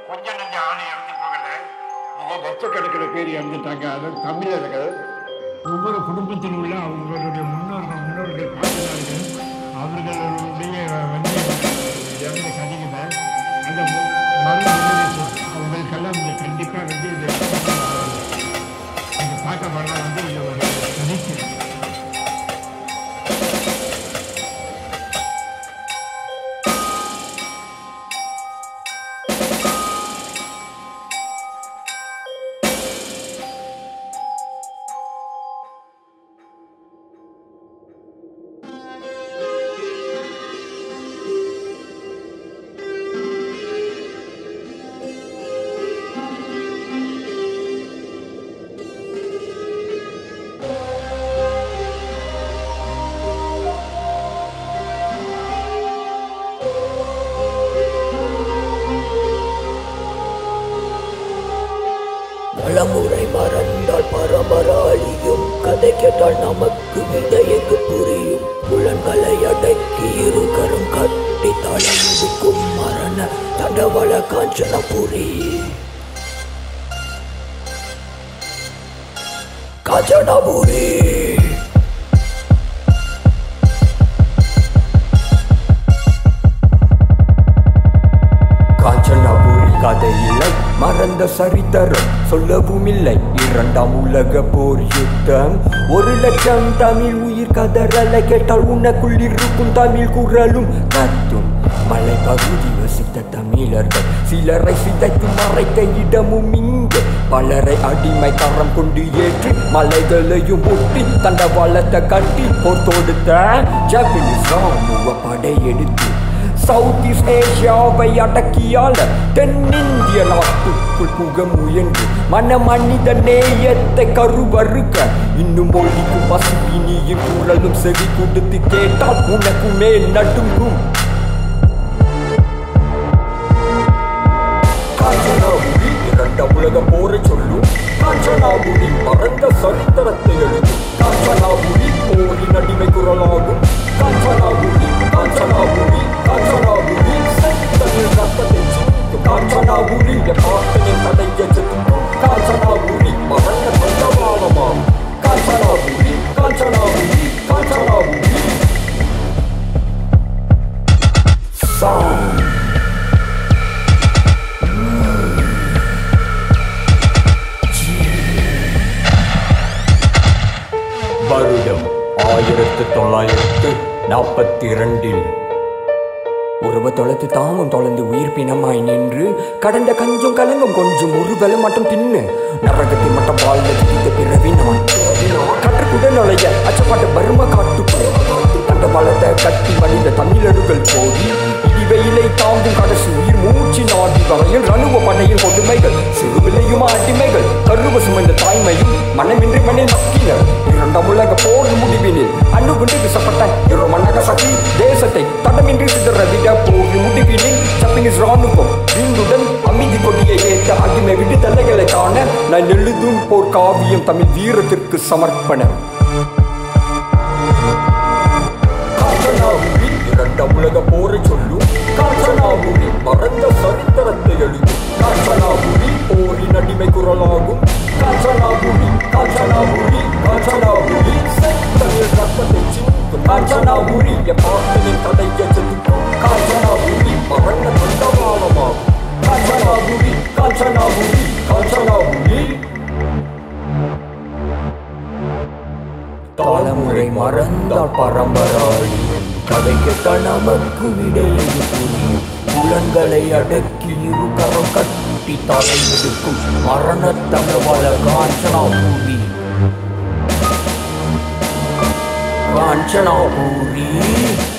கொஞ்சம் நஞ்ச ஆணை இறந்து போகல லட்சக்கணக்கில் பேர் இறந்துட்டாங்க அதாவது தமிழர்கள் ஒவ்வொரு குடும்பத்தில் உள்ள அவங்களுடைய முன்னோர்கள் முன்னோர்கள் காட்டினார்கள் அவர்களுடைய வந்து இறந்த கதைகளை அந்த மறு அவங்களுக்கெல்லாம் இந்த கண்டிப்பாக வந்து இந்த இந்த பாட்டை பண்ண வந்து இது ஒரு நடிச்சு பலமுறை மறந்தால் பரம்பராளியும் கதை கேட்டால் நமக்கு விதையங்கு புரியும் புலன்களை அடக்கி இருகரும் கட்டி தளர்ந்துக்கும் மரண தடவள காஞ்சனபுரி காஞ்சனபுரி காஞ்சனாபுரி கதையில மறந்த சரித்திரம் சொல்லவும் இல்லை இரண்டாம் உலக போர் யுத்தம் ஒரு லட்சம் தமிழ் உயிர் கதறலை கேட்டால் உனக்குள் இருக்கும் தமிழ் குரலும் கத்தும் மலை பகுதி வசித்த தமிழர்கள் சிலரை சிதைத்து மறைத்த இடமும் இங்கே பலரை அடிமை தரம் கொண்டு ஏற்றி மலைகளையும் ஒட்டி தண்டவாளத்தை கட்டி போர் தொடுத்த ஜாப்பனீஸ் ராணுவ படையெடுத்து சவுத் ஈஸ்ட் ஏசியாவை அடக்கியால தென்னிந்திய நாட்டுக்குள் புக முயன்று மன மனித நேயத்தை கருவறுக்க இன்னும் ஒழிக்கும் பசுபினியின் குரலும் செவி கொடுத்து கேட்டால் உனக்குமே நடுங்கும் காஞ்சனாபுரி இரண்டாம் உலக போரை சொல்லும் காஞ்சனாபுரி மறந்த சரித்திரத்தை எழுதும் காஞ்சனாபுரி போரின் அடிமை குரலாகும் காஞ்சனாபுரி காஞ்சனாபுரி காஞ்சனாபுரி செத்தமிழ் ரத்தத்தை சிந்தும் காஞ்சனாபுரி பாட்டனின் தடையை செதுக்கும் காஞ்சனாபுரி மறந்த பந்தவாளமாகும் காஞ்சனாபுரி காஞ்சனாபுரி காஞ்சனாபுரி Sound வருடம் ஆயிரத்து தொள்ளாயிரத்து நாற்பத்தி இரண்டில் உருவ தொலைத்து தாமும் தொலைந்து உயிர் பிணமாய் நின்று கடந்த கஞ்சும் கலங்கும் கொஞ்சம் ஒருவலும் மட்டும் தின்னு நரகத்தை மட்டும் வாழ்ந்த இந்த பிறவி நான் கற்றுக்குடன் நுழைய அச்சப்பட்ட பரும காட்டுக்குள் அந்த பலத்தை கட்டி மனித தமிழர்கள் போதி இடிவெயிலை தாங்கும் கடைசி உயிர் மூச்சு நாடி வகையில் ரணுவ படையின் கொடுமைகள் சிறுவிலையும் அடிமைகள் கருவ சுமந்த தாய்மையும் மனமின்றி மண்ணில் மக்கினர் இரண்டாம் உலக போர் முடிவினில் அணு குண்டு வீசப்பட்ட இரு மன்னக சக்தி தேசத்தை தடமின்றி சிதற விட போர் முடிவினில் ஜப்பனீஸ் ராணுவம் வீண்டுடன் அமைதி கொடியை ஏற்ற அடிமை விடுதலைகளை காண நான் எழுதும் போர் காவியம் தமிழ் வீரத்திற்கு சமர்ப்பணம் காஞ்சனாபுரி இரண்டாம் உலக போரை சொல்லும் காஞ்சனாபுரி மறந்த சரித்திரத்தை எழுதும் காஞ்சனாபுரி போரின் அடிமை குரலாகும் காஞ்சனாபுரி காஞ்சனாபுரி காஞ்சனாபுரி செத்தமிழ் ரத்தத்தை சிந்தும் காஞ்சனாபுரி பாட்டனின் தடையை செதுக்கும் காஞ்சனாபுரி மறந்த பந்தவாளமாகும் காஞ்சனாபுரி காஞ்சனாபுரி காஞ்சனாபுரி தலைமுறை மறந்தால் பரம்பராளி கதை கேட்ட நமக்கு விடையை புரியும் புலன்களை அடக்கி இரு கரம் கட்டி தலை எடுக்கும் மரணத்தகவல காஞ்சனாபூரி காஞ்சனாபூரி